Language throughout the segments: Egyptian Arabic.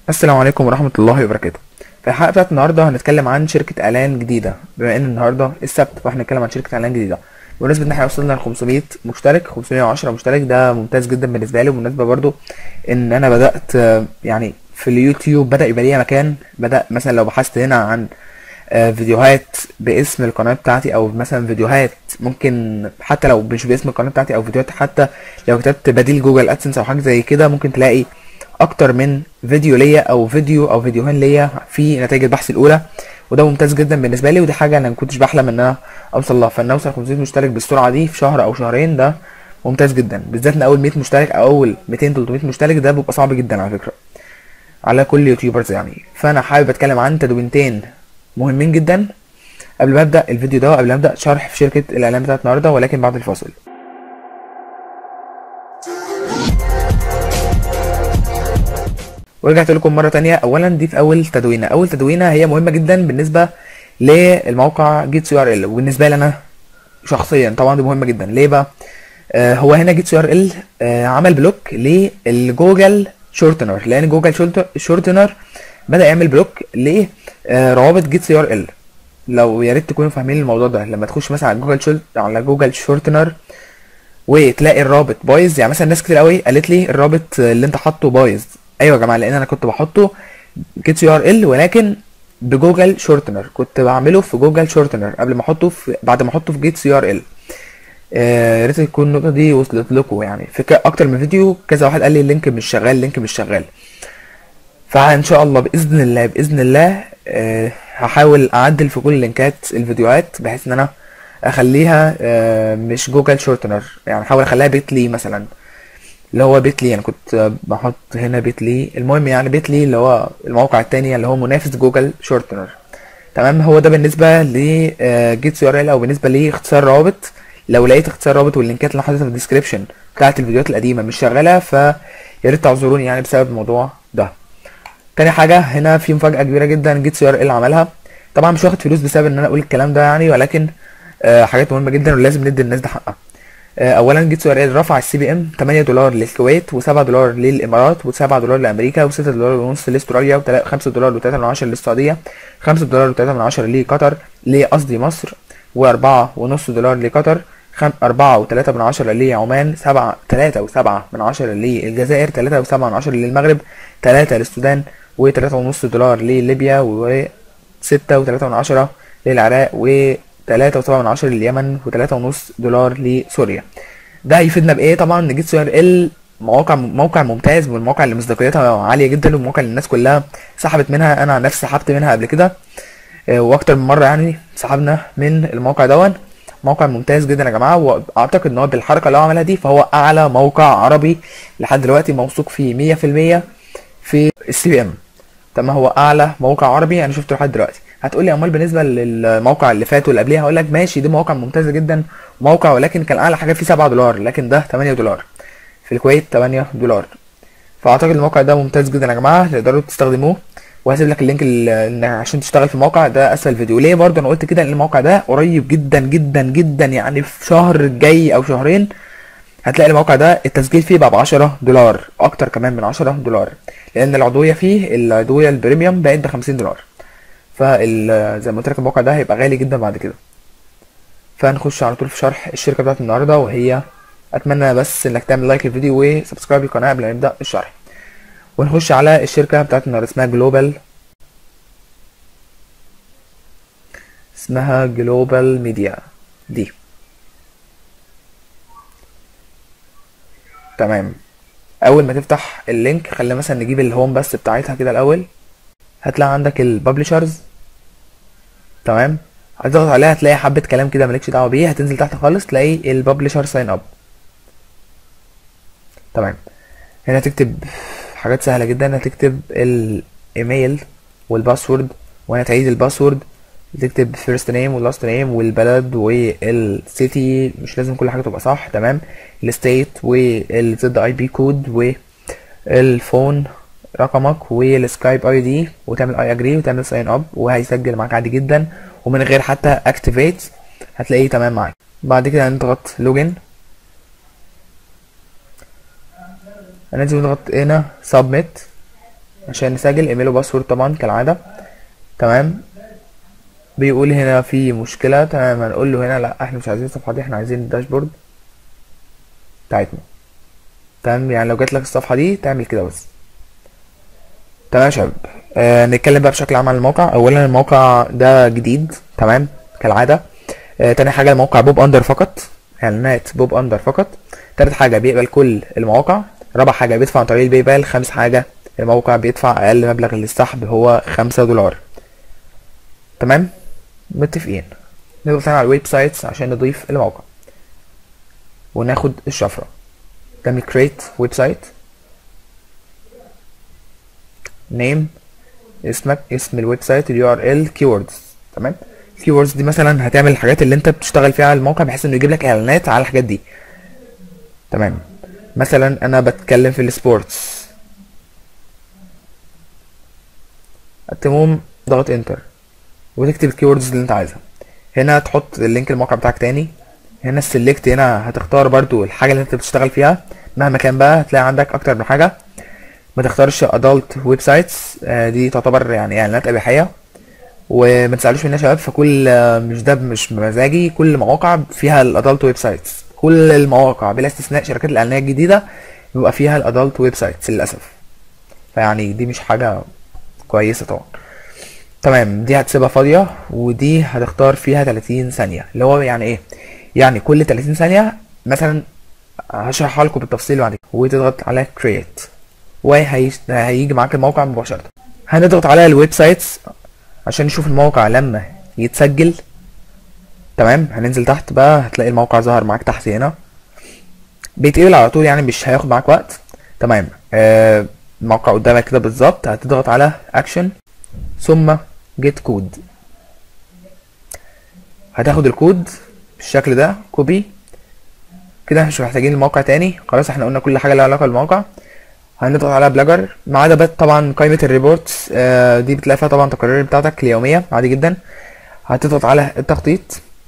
السلام عليكم ورحمة الله وبركاته في الحلقة بتاعت النهاردة هنتكلم عن شركة إعلان جديدة بما إن النهاردة السبت فاحنا هنتكلم عن شركة إعلان جديدة بمناسبة إن احنا وصلنا ل 500 مشترك 510 مشترك ده ممتاز جدا بالنسبة لي وبالنسبة برضو إن أنا بدأت آه، يعني في اليوتيوب بدأ يبقى ليا مكان بدأ مثلا لو بحثت هنا عن آه، فيديوهات باسم القناة بتاعتي أو مثلا فيديوهات ممكن حتى لو مش باسم القناة بتاعتي أو فيديوهات حتى لو كتبت بديل جوجل أدسنس أو حاجة زي كده ممكن تلاقي اكتر من فيديو ليا او فيديو او فيديوهين ليا في نتائج البحث الاولى وده ممتاز جدا بالنسبه لي ودي حاجه انا ما كنتش بحلم ان انا اوصل لها فان اوصل 500 مشترك بالسرعه دي في شهر او شهرين ده ممتاز جدا بالذات ان اول 100 مشترك او اول 200 300 مشترك ده بيبقى صعب جدا على فكره على كل يوتيوبرز يعني فانا حابب اتكلم عن تدوينتين مهمين جدا قبل ما ابدا الفيديو ده وقبل ما ابدا شرح في شركه الاعلان بتاعت النهارده ولكن بعد الفاصل ورجعت لكم مرة تانية أولا دي في أول تدوينة أول تدوينة هي مهمة جدا بالنسبة للموقع جيتس يو ار ال وبالنسبة لي أنا شخصيا طبعا دي مهمة جدا ليه بقى؟ آه هو هنا جيتس يو ار ال آه عمل بلوك للجوجل شورتنر لأن جوجل شورت- شورتنر بدأ يعمل بلوك لروابط جيتس يو ار ال لو يا ريت تكونوا فاهمين الموضوع ده لما تخش مثلا على جوجل شورت على جوجل شورتنر وتلاقي الرابط بايظ يعني مثلا ناس كتير قوي قالت لي الرابط اللي انت حاطه بايظ ايوه يا جماعه لان انا كنت بحطه جيتس يو ار ال ولكن بجوجل شورتنر كنت بعمله في جوجل شورتنر قبل ما احطه في بعد ما احطه في جيتس يو ار ال يا ريت تكون النقطه دي وصلت لكم يعني في ك- اكتر من فيديو كذا واحد قال لي اللينك مش شغال اللينك مش شغال فان شاء الله باذن الله باذن الله آه، هحاول اعدل في كل لينكات الفيديوهات بحيث ان انا اخليها آه، مش جوجل شورتنر يعني احاول اخليها بيتلي مثلا اللي هو بيتلي انا كنت آه، بحط هنا بيتلي المهم يعني بيتلي اللي هو الموقع التاني اللي هو منافس جوجل شورتنر تمام هو ده بالنسبه ل جيتس يو ار ال او بالنسبه لاختصار روابط لو لقيت اختصار روابط واللينكات اللي انا حاططها في الديسكربشن بتاعت الفيديوهات القديمه مش شغاله فيا ريت تعذروني يعني بسبب الموضوع ده تاني حاجة هنا في مفاجأة كبيرة جدا جيت سي ار ال عملها طبعا مش واخد فلوس بسبب ان انا اقول الكلام ده يعني ولكن آه حاجات مهمة جدا ولازم ندي الناس ده حقها آه اولا جيت سي ار ال رفع السي بي ام 8 دولار للكويت و7 دولار للامارات و7 دولار لامريكا و6 دولار ونص لاستراليا و5 دولار و3 من عشرة للسعودية 5 دولار و3 من عشرة لقطر لقصدي مصر و4 ونص دولار لقطر خم... أربعة وتلاتة من عشرة لعمان سبعة تلاتة وسبعة من عشرة للجزائر تلاتة وسبعة من عشرة للمغرب تلاتة للسودان وتلاتة ونص دولار لليبيا وستة وتلاتة من عشرة للعراق وتلاتة وسبعة من عشرة لليمن وتلاتة ونص دولار لسوريا ده هيفيدنا بإيه طبعا نجيت سي ار ال مواقع موقع ممتاز والمواقع اللي مصداقيتها عالية جدا والمواقع اللي الناس كلها سحبت منها أنا عن نفسي سحبت منها قبل كده آه، واكتر من مره يعني سحبنا من الموقع دون موقع ممتاز جدا يا جماعه واعتقد ان هو بالحركه اللي هو عملها دي فهو اعلى موقع عربي لحد دلوقتي موثوق فيه 100% في السي بي ام تمام هو اعلى موقع عربي انا شفته لحد دلوقتي هتقول لي امال بالنسبه للموقع اللي فات واللي قبليها هقول لك ماشي دي مواقع ممتازه جدا موقع ولكن كان اعلى حاجه فيه 7 دولار لكن ده 8 دولار في الكويت 8 دولار فاعتقد الموقع ده ممتاز جدا يا جماعه تقدروا تستخدموه وهسيب لك اللينك ال- ال- عشان تشتغل في الموقع ده اسفل الفيديو ليه برضه انا قلت كده ان الموقع ده قريب جدا جدا جدا يعني في شهر جاي او شهرين هتلاقي الموقع ده التسجيل فيه بقى ب 10 دولار اكتر كمان من 10 دولار لان العضويه فيه العضويه البريميوم بقت ب 50 دولار فال زي ما قلت لك الموقع ده هيبقى غالي جدا بعد كده فنخش على طول في شرح الشركه بتاعت النهارده وهي اتمنى بس انك تعمل لايك للفيديو وسبسكرايب للقناه قبل ما نبدا الشرح ونخش على الشركه بتاعت النهارده اسمها جلوبال اسمها جلوبال ميديا دي تمام اول ما تفتح اللينك خلينا مثلا نجيب الهوم بس بتاعتها كده الاول هتلاقي عندك الببلشرز تمام هتضغط عليها هتلاقي حبة كلام كده مالكش دعوة بيه هتنزل تحت خالص تلاقي الببلشر ساين اب تمام هنا تكتب حاجات سهلة جدا هتكتب الايميل والباسورد وهنا تعيد الباسورد تكتب فيرست نيم ولاست نيم والبلد والسيتي مش لازم كل حاجة تبقى صح تمام الستيت والزد اي بي كود والفون رقمك والسكايب اي دي وتعمل اي اجري وتعمل ساين اب وهيسجل معاك عادي جدا ومن غير حتى اكتيفيت هتلاقيه تمام معاك بعد كده هنضغط لوجن هننزل نضغط هنا سبميت عشان نسجل ايميل وباسورد طبعا كالعاده تمام بيقول هنا في مشكله تمام هنقول له هنا لا احنا مش عايزين الصفحه دي احنا عايزين الداشبورد بتاعتنا تمام يعني لو جات لك الصفحه دي تعمل كده بس تمام يا شباب آه نتكلم بقى بشكل عام عن الموقع اولا الموقع ده جديد تمام كالعاده آه تاني حاجه الموقع بوب اندر فقط اعلانات بوب اندر فقط تالت حاجه بيقبل كل المواقع رابع حاجه بيدفع عن طريق الباي بال خامس حاجه الموقع بيدفع اقل مبلغ للسحب هو خمسة دولار تمام متفقين نضغط هنا على الويب سايتس عشان نضيف الموقع وناخد الشفره تعمل create ويب سايت نيم اسمك اسم الويب سايت اليو ار ال keywords تمام keywords دي مثلا هتعمل الحاجات اللي انت بتشتغل فيها على الموقع بحيث انه يجيب لك اعلانات على الحاجات دي تمام مثلا انا بتكلم في السبورتس تقوم ضغط انتر وتكتب الكيوردز اللي انت عايزها هنا تحط اللينك الموقع بتاعك تاني هنا السلكت هنا هتختار برضو الحاجه اللي انت بتشتغل فيها مهما كان بقى هتلاقي عندك اكتر من حاجه ما تختارش ادلت ويب سايتس دي تعتبر يعني اعلانات اباحيه وما تسالوش مني يا شباب فكل مش ده مش بمزاجي كل مواقع فيها الادلت ويب سايتس كل المواقع بلا استثناء شركات الاعلانات الجديده بيبقى فيها الادلت ويب سايتس للاسف فيعني دي مش حاجه كويسه طبعا تمام دي هتسيبها فاضيه ودي هتختار فيها 30 ثانيه اللي هو يعني ايه يعني كل 30 ثانيه مثلا هشرحها لكم بالتفصيل بعد كده وتضغط على create وهيجي معاك الموقع مباشره هنضغط على الويب سايتس عشان نشوف الموقع لما يتسجل تمام هننزل تحت بقى هتلاقي الموقع ظهر معاك تحت هنا بيتقبل على طول يعني مش هياخد معاك وقت تمام آه الموقع قدامك كده بالظبط هتضغط على اكشن ثم جيت كود هتاخد الكود بالشكل ده كوبي كده مش محتاجين الموقع تاني خلاص احنا قلنا كل حاجه لها علاقه بالموقع هنضغط على بلاجر ما عدا بقى طبعا قائمه الريبورتس آه دي بتلاقي فيها طبعا التقارير بتاعتك اليوميه عادي جدا هتضغط على التخطيط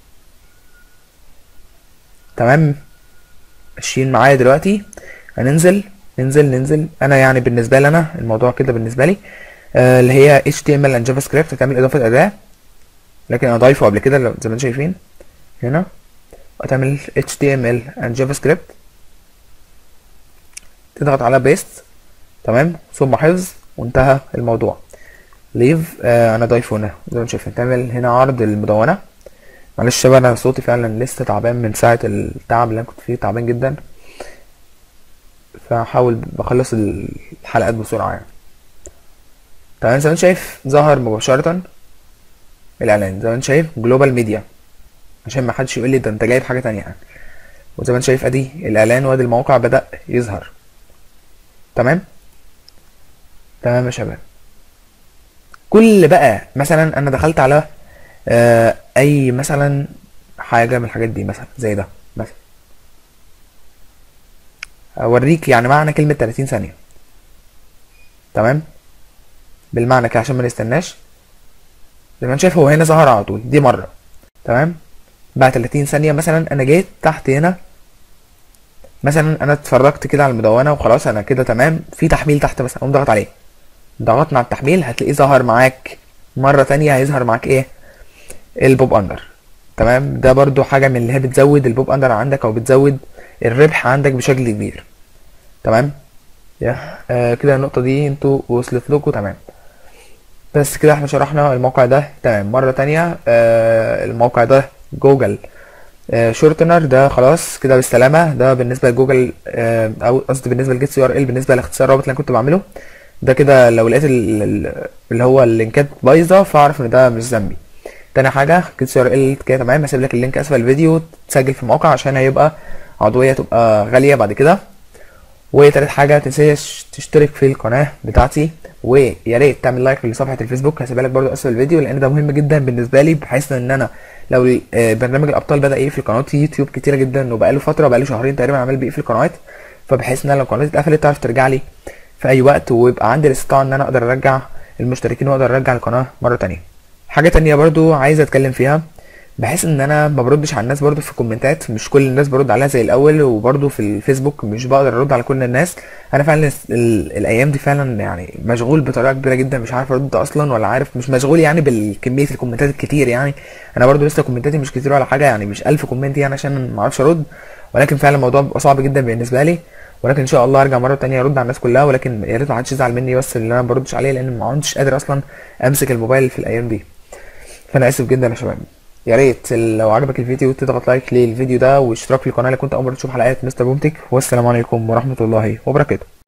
تمام ماشيين معايا دلوقتي هننزل ننزل ننزل انا يعني بالنسبه لي انا الموضوع كده بالنسبه لي آه اللي هي HTML and JavaScript هتعمل اضافه اداه لكن انا ضايفه قبل كده زي ما انتم شايفين هنا هتعمل HTML and JavaScript تضغط على بيست تمام ثم حفظ وانتهى الموضوع ليف آه انا ضايفه هنا زي ما انتم شايفين تعمل هنا عرض المدونه معلش شباب انا صوتي فعلا لسه تعبان من ساعه التعب اللي انا كنت فيه تعبان جدا فحاول بخلص الحلقات بسرعه يعني تمام زي ما انت شايف ظهر مباشره الاعلان زي ما انت شايف جلوبال ميديا عشان ما حدش يقول لي ده انت جايب حاجه تانية يعني وزي ما انت شايف ادي الاعلان وادي الموقع بدا يظهر تمام تمام يا شباب كل بقى مثلا انا دخلت على آه اي مثلا حاجه من الحاجات دي مثلا زي ده مثلا اوريك يعني معنى كلمه 30 ثانيه تمام بالمعنى كده عشان ما نستناش زي ما انت شايف هو هنا ظهر على طول دي مره تمام بعد 30 ثانيه مثلا انا جيت تحت هنا مثلا انا اتفرجت كده على المدونه وخلاص انا كده تمام في تحميل تحت مثلا اقوم ضغط عليه ضغطنا على التحميل هتلاقيه ظهر معاك مره تانية هيظهر معاك ايه البوب اندر تمام ده برضو حاجه من اللي هي بتزود البوب اندر عندك او بتزود الربح عندك بشكل كبير تمام يا آه كده النقطه دي انتوا وصلت لكم تمام بس كده احنا شرحنا الموقع ده تمام مره تانية آه الموقع ده جوجل آه شورتنر ده خلاص كده بالسلامه ده بالنسبه لجوجل آه او قصدي بالنسبه لجيتس يو ار ال بالنسبه لاختصار الرابط اللي انا كنت بعمله ده كده لو لقيت اللي هو اللينكات بايظه فاعرف ان ده مش ذنبي تاني حاجه جيتس يو ار ال كده تمام هسيب لك اللينك اسفل الفيديو تسجل في الموقع عشان هيبقى عضويه تبقى غاليه بعد كده وتالت حاجه متنساش تشترك في القناه بتاعتي ويا ريت تعمل لايك لصفحه الفيسبوك هسيبها لك برضو اسفل الفيديو لان ده مهم جدا بالنسبه لي بحيث ان انا لو برنامج الابطال بدا يقفل قنوات يوتيوب كتيره جدا وبقاله فتره بقاله شهرين تقريبا عمال بيقفل قنوات فبحيث ان انا لو القناه اتقفلت تعرف ترجع لي في اي وقت ويبقى عندي الاستطاعه ان انا اقدر ارجع المشتركين واقدر ارجع القناه مره تانية حاجه تانية برضو عايز اتكلم فيها بحيث ان انا ما بردش على الناس برضو في الكومنتات مش كل الناس برد عليها زي الاول وبرضو في الفيسبوك مش بقدر ارد على كل الناس انا فعلا ال- ال- الايام دي فعلا يعني مشغول بطريقه كبيره جدا مش عارف ارد اصلا ولا عارف مش مشغول يعني بالكميه الكومنتات الكتير يعني انا برضو لسه كومنتاتي مش كتير ولا حاجه يعني مش ألف كومنت يعني عشان ما اعرفش ارد ولكن فعلا الموضوع بيبقى صعب جدا بالنسبه لي ولكن ان شاء الله ارجع مره تانية ارد على الناس كلها ولكن يا ريت ما حدش يزعل مني بس اللي انا ما بردش عليه لان ما عدتش قادر اصلا امسك الموبايل في الايام دي فانا اسف جدا يا شباب يا ريت لو عجبك الفيديو تضغط لايك للفيديو ده واشتراك في القناه اللي كنت اول مره تشوف حلقات مستر بومتك والسلام عليكم ورحمه الله وبركاته